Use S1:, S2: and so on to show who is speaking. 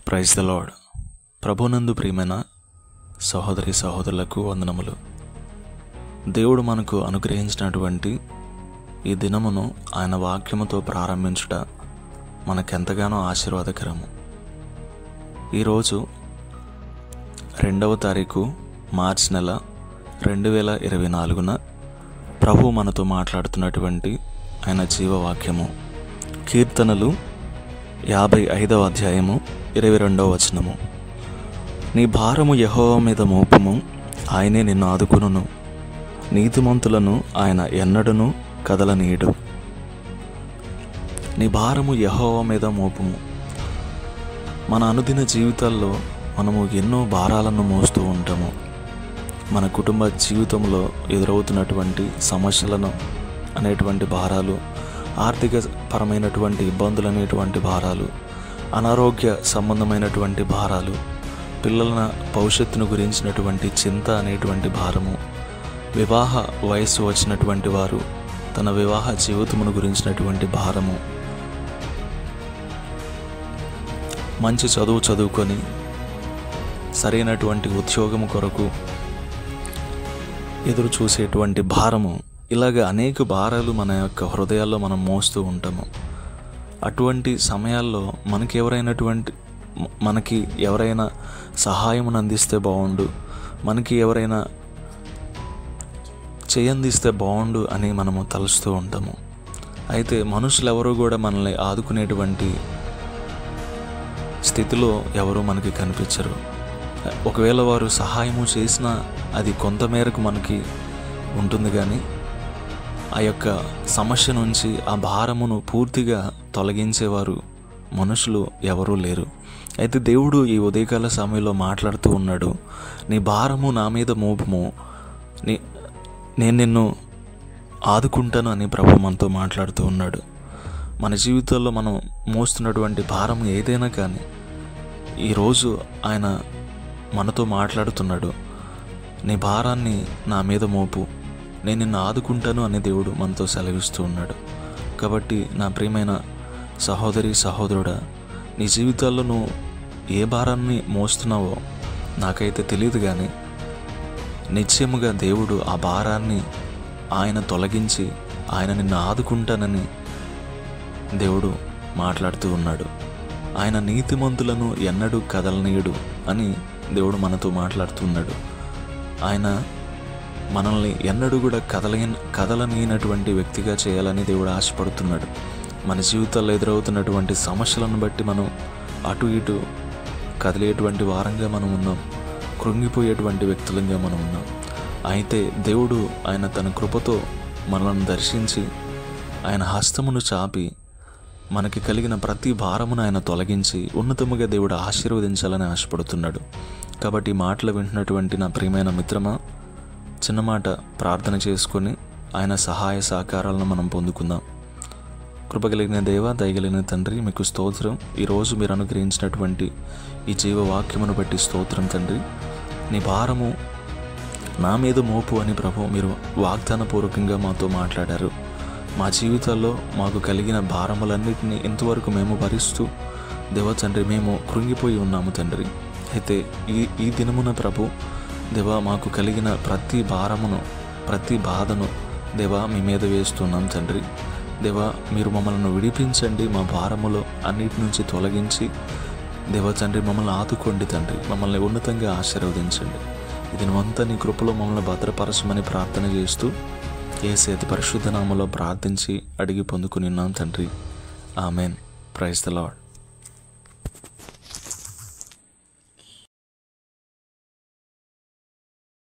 S1: praise the lord ప్రభునందు ప్రియమైన సహోదరి సహోదరులకు వందనములు దేవుడు మనకు అనుగ్రహించినటువంటి ఈ దినమును ఆయన వాక్యముతో ప్రారంభించుట మనకెంతగానో ఆశీర్వాదకరము ఈరోజు రెండవ తారీఖు మార్చ్ నెల రెండు వేల ఇరవై నాలుగున ప్రభు మనతో మాట్లాడుతున్నటువంటి ఆయన జీవవాక్యము కీర్తనలు యాభై ఐదవ అధ్యాయము ఇరవై రెండవ వచనము నీ భారము యెహోవా మీద మోపము ఆయనే నిన్ను ఆదుకును నీతిమంతులను ఆయన ఎన్నడను కదలనీయడు నీ భారము యెహోవా మీద మోపము మన అనుదిన జీవితాల్లో మనము ఎన్నో భారాలను మోస్తూ ఉంటాము మన కుటుంబ జీవితంలో ఎదురవుతున్నటువంటి సమస్యలను అనేటువంటి భారాలు ఆర్థిక పరమైనటువంటి ఇబ్బందులు అనేటువంటి భారాలు అనారోగ్య సంబంధమైనటువంటి భారాలు పిల్లల భవిష్యత్తును గురించినటువంటి చింత అనేటువంటి భారము వివాహ వయస్సు వచ్చినటువంటి వారు తన వివాహ జీవితమును గురించినటువంటి భారము మంచి చదువు చదువుకొని సరైనటువంటి ఉద్యోగం కొరకు ఎదురు చూసేటువంటి భారము ఇలాగ అనేక భారాలు మన యొక్క హృదయాల్లో మనం మోస్తూ ఉంటాము అటువంటి సమయాల్లో మనకి ఎవరైనటువంటి మ- మనకి ఎవరైనా సహాయం అందిస్తే బాగుండు మనకి ఎవరైనా చేయందిస్తే బాగుండు అని మనము తలుస్తూ ఉంటాము అయితే మనుషులు ఎవరు కూడా మనల్ని ఆదుకునేటువంటి స్థితిలో ఎవరు మనకి కనిపించరు ఒకవేళ వారు సహాయము చేసినా అది కొంత మేరకు మనకి ఉంటుంది కానీ ఆ యొక్క సమస్య నుంచి ఆ భారమును పూర్తిగా తొలగించేవారు మనుషులు ఎవరూ లేరు అయితే దేవుడు ఈ ఉదయకాల సమయంలో మాట్లాడుతూ ఉన్నాడు నీ భారము నా మీద మోపము నీ నేను నిన్ను ఆదుకుంటాను అని ప్రభు మనతో మాట్లాడుతూ ఉన్నాడు మన జీవితంలో మనం మోస్తున్నటువంటి భారం ఏదైనా కానీ ఈరోజు ఆయన మనతో మాట్లాడుతున్నాడు నీ భారాన్ని నా మీద మోపు నేను నిన్ను ఆదుకుంటాను అని దేవుడు మనతో సెలవిస్తూ ఉన్నాడు కాబట్టి నా ప్రియమైన సహోదరి సహోదరుడా నీ జీవితాల్లో నువ్వు ఏ భారాన్ని మోస్తున్నావో నాకైతే తెలియదు కానీ నిశ్చయముగా దేవుడు ఆ భారాన్ని ఆయన తొలగించి ఆయన నిన్ను ఆదుకుంటానని దేవుడు మాట్లాడుతూ ఉన్నాడు ఆయన నీతిమంతులను ఎన్నడూ కదలనీయుడు అని దేవుడు మనతో మాట్లాడుతున్నాడు ఆయన మనల్ని ఎన్నడూ కూడా కదలని కదలనీయనటువంటి వ్యక్తిగా చేయాలని దేవుడు ఆశపడుతున్నాడు మన జీవితాల్లో ఎదురవుతున్నటువంటి సమస్యలను బట్టి మనం అటు ఇటు కదిలేటువంటి వారంగా మనం ఉన్నాం కృంగిపోయేటువంటి వ్యక్తులంగా మనం ఉన్నాం అయితే దేవుడు ఆయన తన కృపతో మనల్ని దర్శించి ఆయన హస్తమును చాపి మనకి కలిగిన ప్రతి భారమును ఆయన తొలగించి ఉన్నతముగా దేవుడు ఆశీర్వదించాలని ఆశపడుతున్నాడు కాబట్టి ఈ మాటలు వింటున్నటువంటి నా ప్రియమైన మిత్రమా చిన్న మాట ప్రార్థన చేసుకొని ఆయన సహాయ సహకారాలను మనం పొందుకుందాం కృపగలిగిన దేవ దయగలిగిన తండ్రి మీకు స్తోత్రం ఈరోజు మీరు అనుగ్రహించినటువంటి ఈ జీవవాక్యమును బట్టి స్తోత్రం తండ్రి నీ భారము నా మీద మోపు అని ప్రభు మీరు వాగ్దానపూర్వకంగా మాతో మాట్లాడారు మా జీవితాల్లో మాకు కలిగిన భారములన్నిటినీ ఇంతవరకు మేము భరిస్తూ దేవ తండ్రి మేము కృంగిపోయి ఉన్నాము తండ్రి అయితే ఈ ఈ దినమున ప్రభు దేవా మాకు కలిగిన ప్రతి భారమును ప్రతి బాధను దేవా మీ మీద వేస్తున్నాం తండ్రి దేవా మీరు మమ్మల్ని విడిపించండి మా భారములో అన్నిటి నుంచి తొలగించి దేవ తండ్రి మమ్మల్ని ఆదుకోండి తండ్రి మమ్మల్ని ఉన్నతంగా ఆశీర్వదించండి ఇది నువ్వంతా నీ కృపలో మమ్మల్ని భద్రపరచమని ప్రార్థన చేస్తూ ఏసేతి పరిశుద్ధ నామలో ప్రార్థించి అడిగి పొందుకుని ఉన్నాం తండ్రి ఆమెన్ ప్రైజ్ ద లాడ్